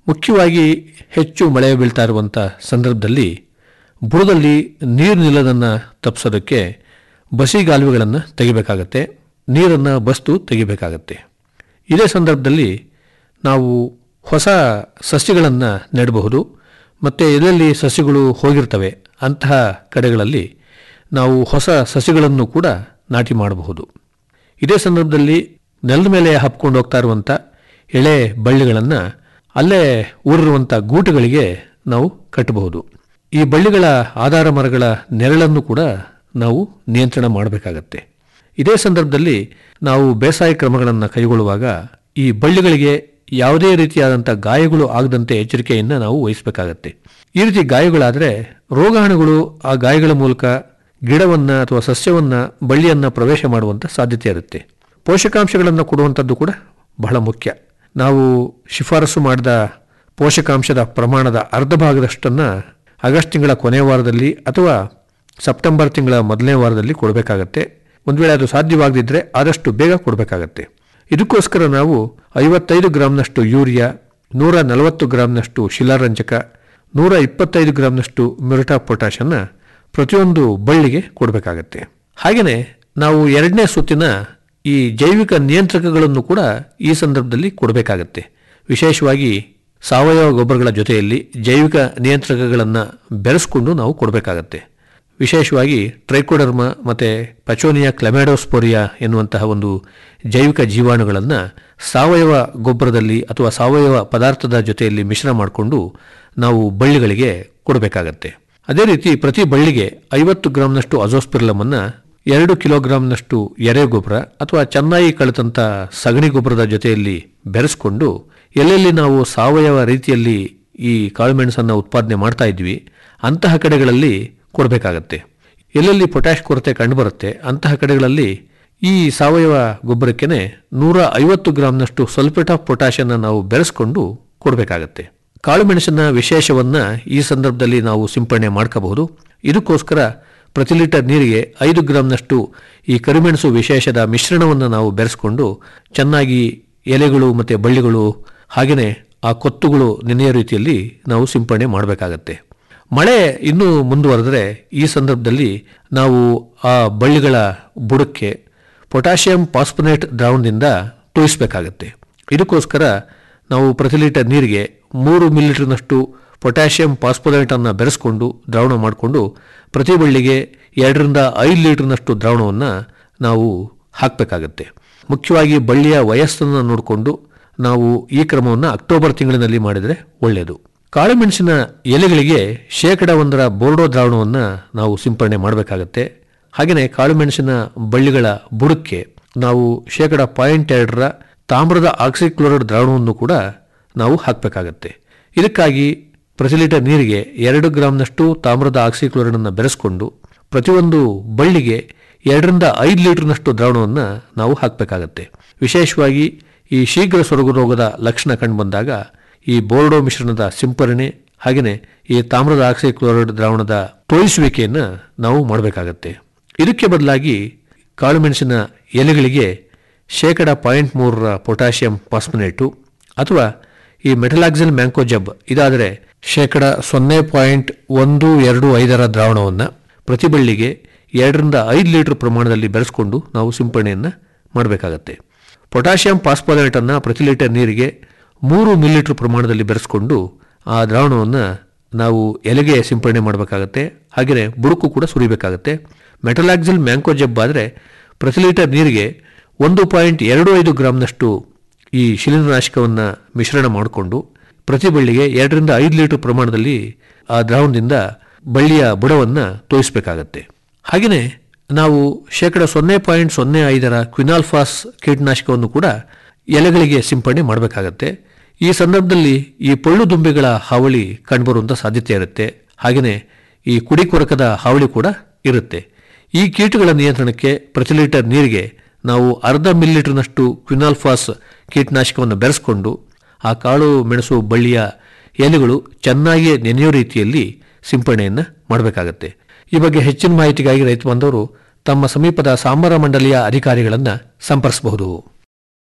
ಮುಖ್ಯವಾಗಿ ಹೆಚ್ಚು ಮಳೆ ಬೀಳ್ತಾ ಇರುವಂಥ ಸಂದರ್ಭದಲ್ಲಿ ಬುಡದಲ್ಲಿ ನೀರು ನಿಲ್ಲೋದನ್ನು ತಪ್ಪಿಸೋದಕ್ಕೆ ಬಸಿಗಾಲುವೆಗಳನ್ನು ತೆಗಿಬೇಕಾಗತ್ತೆ ನೀರನ್ನು ಬಸ್ತು ತೆಗಿಬೇಕಾಗತ್ತೆ ಇದೇ ಸಂದರ್ಭದಲ್ಲಿ ನಾವು ಹೊಸ ಸಸ್ಯಗಳನ್ನು ನೆಡಬಹುದು ಮತ್ತು ಎಲ್ಲೆಲ್ಲಿ ಸಸ್ಯಗಳು ಹೋಗಿರ್ತವೆ ಅಂತಹ ಕಡೆಗಳಲ್ಲಿ ನಾವು ಹೊಸ ಸಸ್ಯಗಳನ್ನು ಕೂಡ ನಾಟಿ ಮಾಡಬಹುದು ಇದೇ ಸಂದರ್ಭದಲ್ಲಿ ನೆಲದ ಮೇಲೆ ಹಬ್ಕೊಂಡು ಹೋಗ್ತಾ ಇರುವಂಥ ಎಳೆ ಬಳ್ಳಿಗಳನ್ನು ಅಲ್ಲೇ ಊರಿರುವಂಥ ಗೂಟುಗಳಿಗೆ ನಾವು ಕಟ್ಟಬಹುದು ಈ ಬಳ್ಳಿಗಳ ಆಧಾರ ಮರಗಳ ನೆರಳನ್ನು ಕೂಡ ನಾವು ನಿಯಂತ್ರಣ ಮಾಡಬೇಕಾಗತ್ತೆ ಇದೇ ಸಂದರ್ಭದಲ್ಲಿ ನಾವು ಬೇಸಾಯ ಕ್ರಮಗಳನ್ನು ಕೈಗೊಳ್ಳುವಾಗ ಈ ಬಳ್ಳಿಗಳಿಗೆ ಯಾವುದೇ ರೀತಿಯಾದಂಥ ಗಾಯಗಳು ಆಗದಂತೆ ಎಚ್ಚರಿಕೆಯನ್ನು ನಾವು ವಹಿಸಬೇಕಾಗತ್ತೆ ಈ ರೀತಿ ಗಾಯಗಳಾದರೆ ರೋಗಾಣುಗಳು ಆ ಗಾಯಗಳ ಮೂಲಕ ಗಿಡವನ್ನು ಅಥವಾ ಸಸ್ಯವನ್ನು ಬಳ್ಳಿಯನ್ನು ಪ್ರವೇಶ ಮಾಡುವಂಥ ಸಾಧ್ಯತೆ ಇರುತ್ತೆ ಪೋಷಕಾಂಶಗಳನ್ನು ಕೊಡುವಂಥದ್ದು ಕೂಡ ಬಹಳ ಮುಖ್ಯ ನಾವು ಶಿಫಾರಸು ಮಾಡಿದ ಪೋಷಕಾಂಶದ ಪ್ರಮಾಣದ ಅರ್ಧ ಭಾಗದಷ್ಟನ್ನು ಆಗಸ್ಟ್ ತಿಂಗಳ ಕೊನೆಯ ವಾರದಲ್ಲಿ ಅಥವಾ ಸೆಪ್ಟೆಂಬರ್ ತಿಂಗಳ ಮೊದಲನೇ ವಾರದಲ್ಲಿ ಕೊಡಬೇಕಾಗತ್ತೆ ಒಂದು ವೇಳೆ ಅದು ಸಾಧ್ಯವಾಗದಿದ್ದರೆ ಆದಷ್ಟು ಬೇಗ ಕೊಡಬೇಕಾಗತ್ತೆ ಇದಕ್ಕೋಸ್ಕರ ನಾವು ಐವತ್ತೈದು ಗ್ರಾಂನಷ್ಟು ಯೂರಿಯಾ ನೂರ ನಲವತ್ತು ಗ್ರಾಂನಷ್ಟು ಶಿಲಾರಂಜಕ ನೂರ ಇಪ್ಪತ್ತೈದು ಗ್ರಾಂನಷ್ಟು ಮಿರಟಾ ಪೊಟ್ಯಾಷನ್ನು ಪ್ರತಿಯೊಂದು ಬಳ್ಳಿಗೆ ಕೊಡಬೇಕಾಗತ್ತೆ ಹಾಗೆಯೇ ನಾವು ಎರಡನೇ ಸುತ್ತಿನ ಈ ಜೈವಿಕ ನಿಯಂತ್ರಕಗಳನ್ನು ಕೂಡ ಈ ಸಂದರ್ಭದಲ್ಲಿ ಕೊಡಬೇಕಾಗತ್ತೆ ವಿಶೇಷವಾಗಿ ಸಾವಯವ ಗೊಬ್ಬರಗಳ ಜೊತೆಯಲ್ಲಿ ಜೈವಿಕ ನಿಯಂತ್ರಕಗಳನ್ನು ಬೆರೆಸ್ಕೊಂಡು ನಾವು ಕೊಡಬೇಕಾಗತ್ತೆ ವಿಶೇಷವಾಗಿ ಟ್ರೈಕೋಡರ್ಮ ಮತ್ತು ಪಚೋನಿಯಾ ಕ್ಲೆಮ್ಯಾಡೋಸ್ಪೋರಿಯಾ ಎನ್ನುವಂತಹ ಒಂದು ಜೈವಿಕ ಜೀವಾಣುಗಳನ್ನು ಸಾವಯವ ಗೊಬ್ಬರದಲ್ಲಿ ಅಥವಾ ಸಾವಯವ ಪದಾರ್ಥದ ಜೊತೆಯಲ್ಲಿ ಮಿಶ್ರಣ ಮಾಡಿಕೊಂಡು ನಾವು ಬಳ್ಳಿಗಳಿಗೆ ಕೊಡಬೇಕಾಗತ್ತೆ ಅದೇ ರೀತಿ ಪ್ರತಿ ಬಳ್ಳಿಗೆ ಐವತ್ತು ಗ್ರಾಂನಷ್ಟು ಅಜೋಸ್ಪಿರ್ಲಮನ್ನು ಎರಡು ಕಿಲೋಗ್ರಾಂನಷ್ಟು ಎರೆ ಗೊಬ್ಬರ ಅಥವಾ ಚೆನ್ನಾಗಿ ಕಳೆದಂಥ ಸಗಣಿ ಗೊಬ್ಬರದ ಜೊತೆಯಲ್ಲಿ ಬೆರೆಸ್ಕೊಂಡು ಎಲ್ಲೆಲ್ಲಿ ನಾವು ಸಾವಯವ ರೀತಿಯಲ್ಲಿ ಈ ಕಾಳುಮೆಣಸನ್ನು ಉತ್ಪಾದನೆ ಮಾಡ್ತಾ ಇದ್ವಿ ಅಂತಹ ಕಡೆಗಳಲ್ಲಿ ಕೊಡಬೇಕಾಗತ್ತೆ ಎಲ್ಲೆಲ್ಲಿ ಪೊಟ್ಯಾಶ್ ಕೊರತೆ ಕಂಡುಬರುತ್ತೆ ಅಂತಹ ಕಡೆಗಳಲ್ಲಿ ಈ ಸಾವಯವ ಗೊಬ್ಬರಕ್ಕೆ ನೂರ ಐವತ್ತು ಗ್ರಾಂನಷ್ಟು ಸಲ್ಫೇಟ್ ಆಫ್ ಪೊಟ್ಯಾಷನ್ನು ನಾವು ಬೆರೆಸ್ಕೊಂಡು ಕೊಡಬೇಕಾಗತ್ತೆ ಕಾಳುಮೆಣಸಿನ ವಿಶೇಷವನ್ನು ಈ ಸಂದರ್ಭದಲ್ಲಿ ನಾವು ಸಿಂಪಡಣೆ ಮಾಡ್ಕೋಬಹುದು ಇದಕ್ಕೋಸ್ಕರ ಪ್ರತಿ ಲೀಟರ್ ನೀರಿಗೆ ಐದು ಗ್ರಾಂನಷ್ಟು ಈ ಕರಿಮೆಣಸು ವಿಶೇಷದ ಮಿಶ್ರಣವನ್ನು ನಾವು ಬೆರೆಸ್ಕೊಂಡು ಚೆನ್ನಾಗಿ ಎಲೆಗಳು ಮತ್ತು ಬಳ್ಳಿಗಳು ಹಾಗೆಯೇ ಆ ಕೊತ್ತುಗಳು ನೆನೆಯ ರೀತಿಯಲ್ಲಿ ನಾವು ಸಿಂಪಡಣೆ ಮಾಡಬೇಕಾಗತ್ತೆ ಮಳೆ ಇನ್ನೂ ಮುಂದುವರೆದರೆ ಈ ಸಂದರ್ಭದಲ್ಲಿ ನಾವು ಆ ಬಳ್ಳಿಗಳ ಬುಡಕ್ಕೆ ಪೊಟ್ಯಾಷಿಯಂ ಪಾಸ್ಪನೇಟ್ ದ್ರಾವಣದಿಂದ ತೋಯಿಸಬೇಕಾಗತ್ತೆ ಇದಕ್ಕೋಸ್ಕರ ನಾವು ಪ್ರತಿ ಲೀಟರ್ ನೀರಿಗೆ ಮೂರು ಮಿಲಿಲೀಟರ್ನಷ್ಟು ಪೊಟ್ಯಾಷಿಯಂ ಪಾಸ್ಪೋನೇಟನ್ನು ಬೆರೆಸ್ಕೊಂಡು ದ್ರಾವಣ ಮಾಡಿಕೊಂಡು ಪ್ರತಿ ಬಳ್ಳಿಗೆ ಎರಡರಿಂದ ಐದು ಲೀಟರ್ನಷ್ಟು ದ್ರಾವಣವನ್ನು ನಾವು ಹಾಕಬೇಕಾಗತ್ತೆ ಮುಖ್ಯವಾಗಿ ಬಳ್ಳಿಯ ವಯಸ್ಸನ್ನು ನೋಡಿಕೊಂಡು ನಾವು ಈ ಕ್ರಮವನ್ನು ಅಕ್ಟೋಬರ್ ತಿಂಗಳಿನಲ್ಲಿ ಮಾಡಿದರೆ ಒಳ್ಳೆಯದು ಕಾಳುಮೆಣಸಿನ ಎಲೆಗಳಿಗೆ ಶೇಕಡ ಒಂದರ ಬೋರ್ಡೋ ದ್ರಾವಣವನ್ನು ನಾವು ಸಿಂಪಡಣೆ ಮಾಡಬೇಕಾಗತ್ತೆ ಹಾಗೆಯೇ ಕಾಳುಮೆಣಸಿನ ಬಳ್ಳಿಗಳ ಬುಡಕ್ಕೆ ನಾವು ಶೇಕಡ ಪಾಯಿಂಟ್ ಎರಡರ ತಾಮ್ರದ ಆಕ್ಸಿಕ್ಲೋರೈಡ್ ದ್ರಾವಣವನ್ನು ಕೂಡ ನಾವು ಹಾಕಬೇಕಾಗತ್ತೆ ಇದಕ್ಕಾಗಿ ಪ್ರತಿ ಲೀಟರ್ ನೀರಿಗೆ ಎರಡು ಗ್ರಾಂನಷ್ಟು ತಾಮ್ರದ ಆಕ್ಸಿಕ್ಲೋರೈಡನ್ನು ಬೆರೆಸ್ಕೊಂಡು ಪ್ರತಿಯೊಂದು ಬಳ್ಳಿಗೆ ಎರಡರಿಂದ ಐದು ಲೀಟರ್ನಷ್ಟು ದ್ರಾವಣವನ್ನು ನಾವು ಹಾಕಬೇಕಾಗತ್ತೆ ವಿಶೇಷವಾಗಿ ಈ ಶೀಘ್ರ ಸೊರಗು ರೋಗದ ಲಕ್ಷಣ ಕಂಡುಬಂದಾಗ ಈ ಬೋರ್ಡೋ ಮಿಶ್ರಣದ ಸಿಂಪರಣೆ ಹಾಗೆಯೇ ಈ ತಾಮ್ರದ ಆಕ್ಸಿಕ್ಲೋರೈಡ್ ದ್ರಾವಣದ ತೋಯಿಸುವಿಕೆಯನ್ನು ನಾವು ಮಾಡಬೇಕಾಗತ್ತೆ ಇದಕ್ಕೆ ಬದಲಾಗಿ ಕಾಳುಮೆಣಸಿನ ಎಲೆಗಳಿಗೆ ಶೇಕಡ ಪಾಯಿಂಟ್ ಮೂರರ ಪೊಟ್ಯಾಷಿಯಂ ಪಾಸ್ಪನೇಟು ಅಥವಾ ಈ ಮೆಟಲಾಕ್ಸಿಲ್ ಮ್ಯಾಂಕೋಜಬ್ ಇದಾದರೆ ಶೇಕಡ ಸೊನ್ನೆ ಪಾಯಿಂಟ್ ಒಂದು ಎರಡು ಐದರ ದ್ರಾವಣವನ್ನು ಪ್ರತಿ ಬಳ್ಳಿಗೆ ಎರಡರಿಂದ ಐದು ಲೀಟರ್ ಪ್ರಮಾಣದಲ್ಲಿ ಬೆರೆಸ್ಕೊಂಡು ನಾವು ಸಿಂಪಡಣೆಯನ್ನು ಮಾಡಬೇಕಾಗತ್ತೆ ಪೊಟ್ಯಾಷಿಯಂ ಪಾಸ್ಪೋನೇಟನ್ನು ಪ್ರತಿ ಲೀಟರ್ ನೀರಿಗೆ ಮೂರು ಮಿಲಿಲೀಟರ್ ಪ್ರಮಾಣದಲ್ಲಿ ಬೆರೆಸ್ಕೊಂಡು ಆ ದ್ರಾವಣವನ್ನು ನಾವು ಎಲೆಗೆ ಸಿಂಪಡಣೆ ಮಾಡಬೇಕಾಗತ್ತೆ ಹಾಗೆಯೇ ಬುಡುಕು ಕೂಡ ಸುರಿಬೇಕಾಗತ್ತೆ ಮೆಟಲಾಕ್ಸಿಲ್ ಮ್ಯಾಂಕೋಜಬ್ ಆದರೆ ಪ್ರತಿ ಲೀಟರ್ ನೀರಿಗೆ ಒಂದು ಪಾಯಿಂಟ್ ಎರಡು ಐದು ಗ್ರಾಂನಷ್ಟು ಈ ಶಿಲೀಂಧ್ರನಾಶಕವನ್ನು ಮಿಶ್ರಣ ಮಾಡಿಕೊಂಡು ಪ್ರತಿ ಬಳ್ಳಿಗೆ ಎರಡರಿಂದ ಐದು ಲೀಟರ್ ಪ್ರಮಾಣದಲ್ಲಿ ಆ ದ್ರಾವಣದಿಂದ ಬಳ್ಳಿಯ ಬುಡವನ್ನು ತೋಯಿಸಬೇಕಾಗತ್ತೆ ಹಾಗೆಯೇ ನಾವು ಶೇಕಡ ಸೊನ್ನೆ ಪಾಯಿಂಟ್ ಸೊನ್ನೆ ಐದರ ಕ್ವಿನಾಲ್ಫಾಸ್ ಕೀಟನಾಶಕವನ್ನು ಕೂಡ ಎಲೆಗಳಿಗೆ ಸಿಂಪಡಣೆ ಮಾಡಬೇಕಾಗತ್ತೆ ಈ ಸಂದರ್ಭದಲ್ಲಿ ಈ ಪೊಳ್ಳು ದುಂಬಿಗಳ ಹಾವಳಿ ಕಂಡುಬರುವಂಥ ಸಾಧ್ಯತೆ ಇರುತ್ತೆ ಹಾಗೆಯೇ ಈ ಕುಡಿ ಕೊರಕದ ಹಾವಳಿ ಕೂಡ ಇರುತ್ತೆ ಈ ಕೀಟಗಳ ನಿಯಂತ್ರಣಕ್ಕೆ ಪ್ರತಿ ಲೀಟರ್ ನೀರಿಗೆ ನಾವು ಅರ್ಧ ಮಿಲಿಲೀಟರ್ನಷ್ಟು ಕ್ವಿನಾಲ್ಫಾಸ್ ಕೀಟನಾಶಕವನ್ನು ಬೆರೆಸ್ಕೊಂಡು ಆ ಕಾಳು ಮೆಣಸು ಬಳ್ಳಿಯ ಎಲೆಗಳು ಚೆನ್ನಾಗಿ ನೆನೆಯೋ ರೀತಿಯಲ್ಲಿ ಸಿಂಪಡಣೆಯನ್ನು ಮಾಡಬೇಕಾಗತ್ತೆ ಈ ಬಗ್ಗೆ ಹೆಚ್ಚಿನ ಮಾಹಿತಿಗಾಗಿ ರೈತ ಬಾಂಧವರು ತಮ್ಮ ಸಮೀಪದ ಸಾಂಬಾರ ಮಂಡಳಿಯ ಅಧಿಕಾರಿಗಳನ್ನು ಸಂಪರ್ಕಿಸಬಹುದು